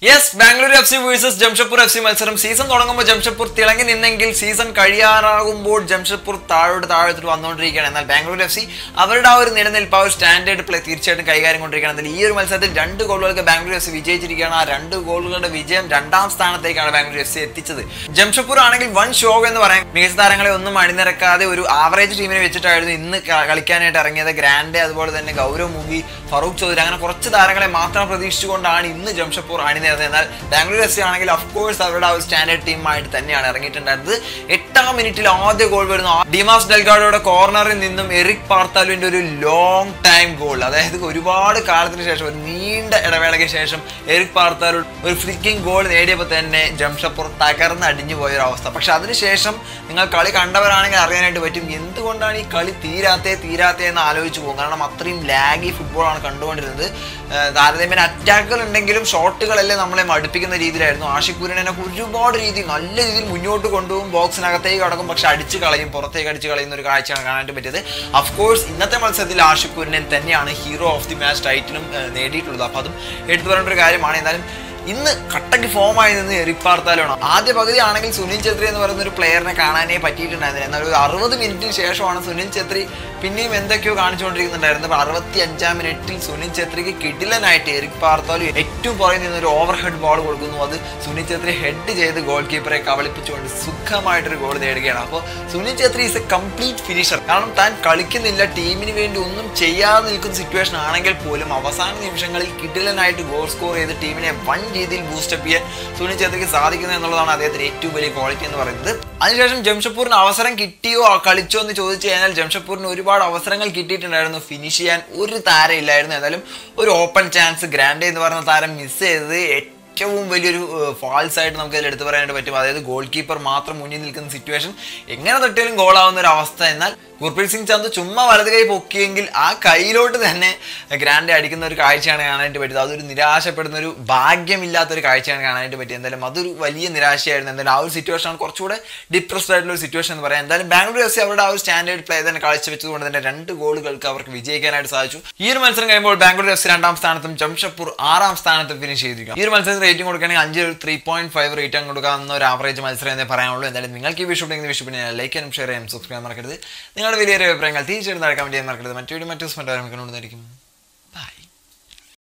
yes Bangalore F C versus Jamshedpur F C മത്സരം season തുടങ്ങുമ്പോൾ ജംഷഡ്പൂർ തിളങ്ങി നിന്നെങ്കിൽ സീസൺ കഴിയാറാകുമ്പോൾ ജംഷഡ്പൂർ താഴോട്ട് താഴോട്ട് വന്നുകൊണ്ടിരിക്കുകയാണ് എന്നാൽ ബാംഗ്ലൂർ എഫ് സി അവരുടെ ആ ഒരു നിലനിൽപ്പ് ആ ഒരു സ്റ്റാൻഡേർഡ് പ്ലേ തീർച്ചയായിട്ടും കൈകാര്യം കൊണ്ടിരിക്കുകയാണ് എന്നാൽ ഈ ഒരു മത്സരത്തിൽ രണ്ട് ഗോളുകൾക്ക് ബാംഗ്ലൂർ എഫ് സി വിജയിച്ചിരിക്കുകയാണ് ആ രണ്ട് ഗോളുകളുടെ വിജയം രണ്ടാം സ്ഥാനത്തേക്കാണ് ബാംഗ്ലൂർ എഫ് സി എത്തിച്ചത് ജംഷഡ്പൂർ ആണെങ്കിൽ വൺ ഷോ എന്ന് പറയാം മികച്ച താരങ്ങളെ ഒന്നും അണിനിരക്കാതെ ഒരു ആവറേജ് ടീമിനെ വെച്ചിട്ടായിരുന്നു ഇന്ന് ക- കളിക്കാനായിട്ട് ഇറങ്ങിയത് ഗ്രാൻഡ് അതുപോലെ തന്നെ ഗൗരവ് മുബി ഫറൂഖ് ചൗധരി അങ്ങനെ കുറച്ച് താരങ്ങളെ മാത്രം പ്രതീക്ഷിച്ചുകൊണ്ടാണ് ഇന്ന് ജംഷഡ്പൂർ അണിനിരുന്നത് എന്നാൽ ബാംഗ്ലൂർ എഫ് സി ആണെങ്കിൽ ഓഫ് കോഴ്സ് അവരുടെ ആ ഒരു സ്റ്റാൻഡേർഡ് ടീമായിട്ട് തന്നെയാണ് ഇറങ്ങിയിട്ടുണ്ടായിരുന്നത് എട്ടാം മിനിറ്റിൽ ആദ്യ ഗോൾ വരുന്നു ഡിമാസ് ഡെൽഗാഡോയുടെ കോർണറിൽ നിന്നും എറിക് പാർത്താലുവിന്റെ ഒരു ലോങ് ടൈം ഗോൾ അതായത് ഒരുപാട് കാലത്തിന് ശേഷം ഒരു നീണ്ട ഇടവേളയ്ക്ക് ശേഷം എറിക് പാർത്താലു ഒരു ഫ്ലിക്കിംഗ് ഗോൾ നേടിയപ്പോൾ തന്നെ ജംഷഡ്പൂർ തകർന്ന് അടിഞ്ഞു പോയ ഒരു അവസ്ഥ പക്ഷെ അതിനുശേഷം നിങ്ങൾ കളി കണ്ടവരാണെങ്കിൽ അറിയാനായിട്ട് പറ്റും എന്തുകൊണ്ടാണ് ഈ കളി തീരാത്തേ തീരാത്തേ എന്ന് ആലോചിച്ച് പോകും കാരണം അത്രയും ലാഗി ഫുട്ബോളാണ് കണ്ടുകൊണ്ടിരുന്നത് ഏഹ് താരതമ്യേന അറ്റാക്കുകൾ ഉണ്ടെങ്കിലും ഷോട്ടുകളെല്ലാം നമ്മളെ മടുപ്പിക്കുന്ന രീതിയിലായിരുന്നു ആഷിഖുരിനെ ഒരുപാട് രീതി നല്ല രീതിയിൽ മുന്നോട്ട് കൊണ്ടുപോകും ബോക്സിനകത്തേക്ക് കടക്കും പക്ഷെ അടിച്ച് കളയും പുറത്തേക്ക് അടിച്ച് കളയുന്ന ഒരു കാഴ്ചയാണ് കാണാനായിട്ട് പറ്റിയത് അഫ്കോഴ്സ് ഇന്നത്തെ മത്സരത്തിൽ ആഷിഖുരിനെ തന്നെയാണ് ഹീറോ ഓഫ് ദി മാച്ച് ടൈറ്റിലും ഏഹ് നേടിയിട്ടുള്ളത് അപ്പോൾ അതും എടുത്തു പറയേണ്ട ഒരു കാര്യമാണ് എന്നാലും ഇന്ന് കട്ടക്ക് ഫോമായി നിന്ന് എറിക് പാർത്താലാണ് ആദ്യ പകുതി ആണെങ്കിൽ സുനിൽ ഛത്രി എന്ന് പറയുന്ന ഒരു പ്ലെയറിനെ കാണാനേ പറ്റിയിട്ടുണ്ടായിരുന്നില്ല എന്നാൽ ഒരു അറുപത് മിനിറ്റിന് ശേഷമാണ് സുനിൽ ഛത്രി പിന്നെയും എന്തൊക്കെയോ കാണിച്ചുകൊണ്ടിരിക്കുന്നുണ്ടായിരുന്നു അപ്പോൾ അറുപത്തി അഞ്ചാം മിനിറ്റിൽ സുനിൽ ഛത്രിക്ക് കിടിലനായിട്ട് എറിക് പാർത്താലു ഏറ്റവും പുറകിൽ നിന്ന് ഒരു ഓവർ ഹെഡ് ബോൾ കൊടുക്കുന്നു അത് സുനിൽ ഛത്രി ഹെഡ് ചെയ്ത് ഗോൾ കീപ്പറെ കബളിപ്പിച്ചുകൊണ്ട് സുഖമായിട്ടൊരു ഗോൾ നേടുകയാണ് അപ്പോൾ Sunil Chhetri is a complete finisher കാരണം താൻ കളിക്കുന്നില്ല ടീമിന് വേണ്ടി ഒന്നും ചെയ്യാതെ നിൽക്കുന്ന സിറ്റുവേഷൻ ആണെങ്കിൽ പോലും അവസാന നിമിഷങ്ങളിൽ കിടിലനായിട്ട് ഗോൾ സ്കോർ ചെയ്ത് ടീമിനെ വൻ രീതിയിൽ ബൂസ്റ്റപ്പ് ചെയ്യാൻ സുനിൽ ഛത്രിക്ക് സാധിക്കുന്നു എന്നുള്ളതാണ് അദ്ദേഹത്തിന് ഏറ്റവും വലിയ ക്വാളിറ്റി എന്ന് പറയുന്നത് അതിനുശേഷം ജംഷഡ്പൂരിന് അവസരം കിട്ടിയോ കളിച്ചോ എന്ന് ചോദിച്ചു കഴിഞ്ഞാൽ ജംഷഡ്പൂരിന് ഒരുപാട് അവസരങ്ങൾ കിട്ടിയിട്ടുണ്ടായിരുന്നു ഫിനിഷ് ചെയ്യാൻ ഒരു താരം ഇല്ലായിരുന്നു എന്നാലും ഒരു ഓപ്പൺ ചാൻസ് ഗ്രാൻഡ് എന്ന് പറയുന്ന താരം മിസ് ചെയ്തത് ഏറ്റവും വലിയൊരു ഫാൾസ് ആയിട്ട് നമുക്ക് അതിൽ എടുത്തു പറയാനായിട്ട് പറ്റും അതായത് ഗോൾ കീപ്പർ മാത്രം മുന്നിൽ നിൽക്കുന്ന സിറ്റുവേഷൻ എങ്ങനെ തട്ടിയാലും ഗോളാവുന്ന ഒരു അവസ്ഥ എന്നാൽ ഗുർപ്രീത് സിംഗ് ചന്ത് ചുമ്മാ വലത് കൈ പൊക്കിയെങ്കിൽ ആ കൈയിലോട്ട് തന്നെ ഗ്രാൻഡ് അടിക്കുന്ന ഒരു കാഴ്ചയാണ് കാണാനായിട്ട് പറ്റിയത് അതൊരു നിരാശപ്പെടുന്ന ഒരു ഭാഗ്യമില്ലാത്ത ഒരു കാഴ്ചയാണ് കാണാനായിട്ട് പറ്റിയത് എന്തായാലും അതൊരു വലിയ നിരാശയായിരുന്നു എന്തായാലും ആ ഒരു സിറ്റുവേഷൻ ആണ് കുറച്ചുകൂടെ ഡിപ്രസ്ഡ് ആയിട്ടുള്ള ഒരു സിറ്റുവേഷൻ എന്ന് പറയാം എന്തായാലും ബാംഗ്ലൂർ എഫ് സി അവരുടെ ആ ഒരു സ്റ്റാൻഡേർഡ് പ്ലേ തന്നെ കാഴ്ചവെച്ചതുകൊണ്ട് തന്നെ രണ്ട് ഗോളുകൾക്ക് അവർക്ക് വിജയിക്കാനായിട്ട് സാധിച്ചു ഈ ഒരു മത്സരം കഴിയുമ്പോൾ ബാംഗ്ലൂർ എഫ് സി രണ്ടാം സ്ഥാനത്തും ജംഷഡ്പൂർ ആറാം സ്ഥാനത്തും ഫിനിഷ് ചെയ്തിരിക്കും ഈ ഒരു മത്സരത്തിന് റേറ്റിംഗ് കൊടുക്കുകയാണെങ്കിൽ അഞ്ച് ത്രീ പോയിന്റ് ഫൈവ് റേറ്റിംഗ് കൊടുക്കാവുന്ന ഒരു ആവറേജ് മത്സരം എന്നേ പറയാനുള്ളൂ എന്തായാലും നിങ്ങൾക്ക് ഈ വിഷു ഉണ്ടെങ്കിൽ വിഷു പിന്നെ ലൈക്ക് ചെയ്യാനും ഷെയർ ചെയ്യാനും സബ്സ്ക്രൈബ് മറക്കരുത് നിങ്ങളുടെ വലിയൊരു അഭിപ്രായങ്ങൾ തീർച്ചയായിട്ടും നടക്കാൻ വേണ്ടി മറക്കരുത് മറ്റൊരു മറ്റു സ്മെന്റ് ആരംഭിക്കൊണ്ടുവന്നിരിക്കും